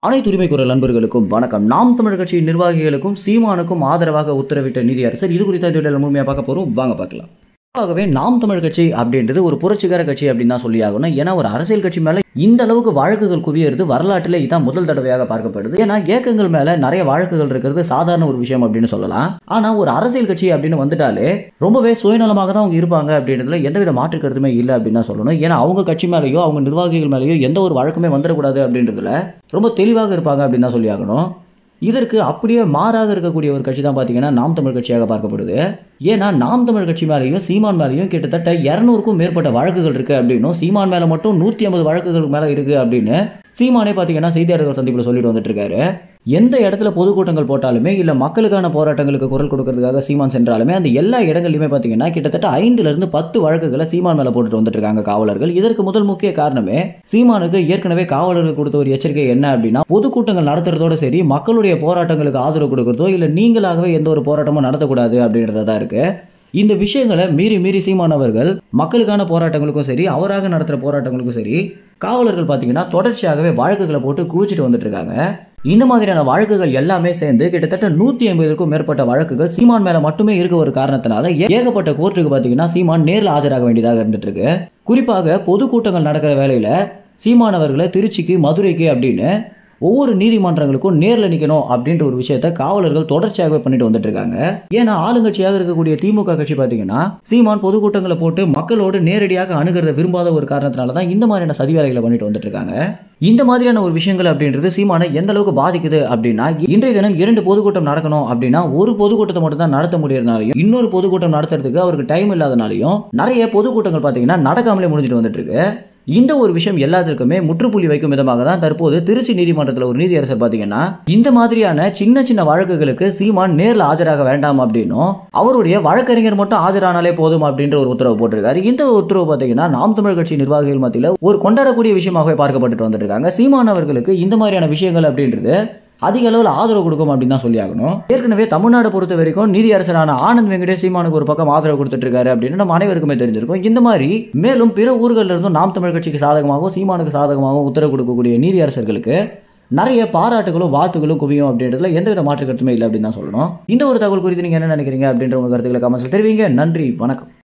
அனைத்து உரிமை குரல் நண்பர்களுக்கும் வணக்கம் நாம் தமிழ் கட்சி நிர்வாகிகளுக்கும் சீமானுக்கும் ஆதரவாக உத்தரவிட்ட நீதியரசர் இது குறித்த வீடியோவில் முழுமையாக பார்க்க போகிறோம் வாங்க பார்க்கலாம் பொதுவாகவே நாம் தமிழ் கட்சி அப்படின்றது ஒரு புரட்சிகர கட்சி அப்படின்னு தான் சொல்லி ஆகணும் ஏன்னா ஒரு அரசியல் கட்சி மேலே இந்த அளவுக்கு வழக்குகள் குவியறது வரலாற்றிலே இதான் முதல் தடவையாக பார்க்கப்படுது ஏன்னா இயக்கங்கள் மேலே நிறைய வழக்குகள் இருக்கிறது சாதாரண ஒரு விஷயம் அப்படின்னு சொல்லலாம் ஆனால் ஒரு அரசியல் கட்சி அப்படின்னு வந்துட்டாலே ரொம்பவே சுயநலமாக தான் அவங்க இருப்பாங்க அப்படின்றதுல எந்தவித மாற்று கருத்துமே இல்லை அப்படின்னு தான் சொல்லணும் ஏன்னா அவங்க கட்சி மேலேயோ அவங்க நிர்வாகிகள் மேலேயோ எந்த ஒரு வழக்குமே வந்துடக்கூடாது அப்படின்றதுல ரொம்ப தெளிவாக இருப்பாங்க அப்படின்னு தான் சொல்லி ஆகணும் இதற்கு அப்படியே மாறாக இருக்கக்கூடிய ஒரு கட்சி தான் பார்த்தீங்கன்னா நாம் தமிழ் கட்சியாக பார்க்கப்படுது ஏன்னா நாம் தமிழ் கட்சி மேலேயும் சீமான் மேலேயும் கிட்டத்தட்ட இரநூறுக்கும் மேற்பட்ட வழக்குகள் இருக்குது அப்படின்னும் சீமான் மேலே மட்டும் நூற்றி ஐம்பது வழக்குகள் மேலே இருக்குது அப்படின்னு சீமானே பார்த்தீங்கன்னா செய்தியாளர்கள் சந்திப்பில் சொல்லிட்டு வந்துட்டு இருக்காரு எந்த இடத்துல பொதுக்கூட்டங்கள் போட்டாலுமே இல்லை மக்களுக்கான போராட்டங்களுக்கு குரல் கொடுக்கறதுக்காக சீமான் சென்றாலுமே அந்த எல்லா இடங்கள்லையுமே பார்த்தீங்கன்னா கிட்டத்தட்ட ஐந்துல இருந்து பத்து வழக்குகளை சீமான் மேலே போட்டுட்டு வந்துட்டு இருக்காங்க காவலர்கள் இதற்கு முதல் முக்கிய காரணமே சீமானுக்கு ஏற்கனவே காவலர்கள் கொடுத்த ஒரு எச்சரிக்கை என்ன அப்படின்னா பொதுக்கூட்டங்கள் நடத்துறதோட சரி மக்களுடைய போராட்டங்களுக்கு ஆதரவு கொடுக்கறதோ இல்லை நீங்களாகவே எந்த ஒரு போராட்டமும் நடத்தக்கூடாது அப்படின்றதா தான் இருக்கு இந்த விஷயங்களை மீறி மீறி சீமானவர்கள் மக்களுக்கான போராட்டங்களுக்கும் சரி அவராக நடத்துகிற போராட்டங்களுக்கும் சரி காவலர்கள் பார்த்தீங்கன்னா தொடர்ச்சியாகவே வழக்குகளை போட்டு குவிச்சிட்டு வந்துட்டு இருக்காங்க இந்த மாதிரியான வழக்குகள் எல்லாமே சேர்ந்து கிட்டத்தட்ட நூற்றி ஐம்பதுக்கும் மேற்பட்ட வழக்குகள் சீமான் மேலே மட்டுமே இருக்க ஒரு காரணத்தினால ஏகப்பட்ட கோர்ட்டுக்கு பார்த்தீங்கன்னா சீமான் நேரில் ஆஜராக வேண்டியதாக இருந்துட்டு இருக்கு குறிப்பாக பொதுக்கூட்டங்கள் நடக்கிற வேலையில் சீமானவர்களை திருச்சிக்கு மதுரைக்கு அப்படின்னு ஒவ்வொரு நீதிமன்றங்களுக்கும் நேரில் நிற்கணும் அப்படின்ற ஒரு விஷயத்த காவலர்கள் தொடர்ச்சியாகவே பண்ணிட்டு வந்துட்டு இருக்காங்க ஏன்னா ஆளுங்கட்சியாக இருக்கக்கூடிய திமுக கட்சி பார்த்தீங்கன்னா சீமான் பொதுக்கூட்டங்களை போட்டு மக்களோடு நேரடியாக அணுகிறத விரும்பாத ஒரு காரணத்தினால தான் இந்த மாதிரியான சதி வேலைகளை பண்ணிட்டு வந்துட்டு இருக்காங்க இந்த மாதிரியான ஒரு விஷயங்கள் அப்படின்றது சீமானை எந்த அளவுக்கு பாதிக்குது அப்படின்னா இன்றைய தினம் இரண்டு பொதுக்கூட்டம் நடக்கணும் அப்படின்னா ஒரு பொதுக்கூட்டத்தை மட்டும் தான் நடத்த முடியறதுனாலையும் இன்னொரு பொதுக்கூட்டம் நடத்துறதுக்கு அவருக்கு டைம் இல்லாதனாலையும் நிறைய பொதுக்கூட்டங்கள் பார்த்தீங்கன்னா நடக்காமலே முடிஞ்சிட்டு வந்துட்டு இருக்கு இந்த ஒரு விஷயம் எல்லாத்திற்குமே முற்றுப்புள்ளி வைக்கும் விதமாக தான் தற்போது திருச்சி நீதிமன்றத்தில் ஒரு நீதியரசர் பார்த்தீங்கன்னா இந்த மாதிரியான சின்ன சின்ன வழக்குகளுக்கு சீமான் நேரில் ஆஜராக வேண்டாம் அப்படின்னும் அவருடைய வழக்கறிஞர் மட்டும் ஆஜரானாலே போதும் அப்படின்ற ஒரு உத்தரவு போட்டிருக்காரு இந்த உத்தரவு பார்த்தீங்கன்னா நாம் தமிழ் கட்சி நிர்வாகிகள் மத்தியில் ஒரு கொண்டாடக்கூடிய விஷயமாகவே பார்க்கப்பட்டு வந்துட்டு இருக்காங்க சீமான் அவர்களுக்கு இந்த மாதிரியான விஷயங்கள் அப்படின்றது அதிக அளவில் ஆதரவு கொடுக்கும் அப்படின்னு தான் சொல்லி ஆகணும் ஏற்கனவே தமிழ்நாடு பொறுத்த வரைக்கும் நீதியரசரான ஆனந்த் வெங்கடேஷ் சீமானுக்கு ஒரு பக்கம் ஆதரவு கொடுத்துட்டு இருக்காரு அப்படின்னு நம்ம அனைவருக்குமே தெரிஞ்சிருக்கும் இந்த மாதிரி மேலும் பிற ஊர்களில் இருந்தும் நாம் தமிழ் கட்சிக்கு சாதகமாகவும் சீமானுக்கு சாதகமாகவும் உத்தரவு கொடுக்கக்கூடிய நீதியரசர்களுக்கு நிறைய பாராட்டுகளும் வாழ்த்துகளும் குவியும் அப்படின்றதுல எந்தவித மாற்று கருத்துமே இல்லை அப்படின்னு தான் சொல்லணும் இந்த ஒரு தகவல் குறித்து நீங்கள் என்ன நினைக்கிறீங்க அப்படின்ற உங்க கருத்துக்களை கமெண்ட்ஸில் தெரிவிங்க நன்றி வணக்கம்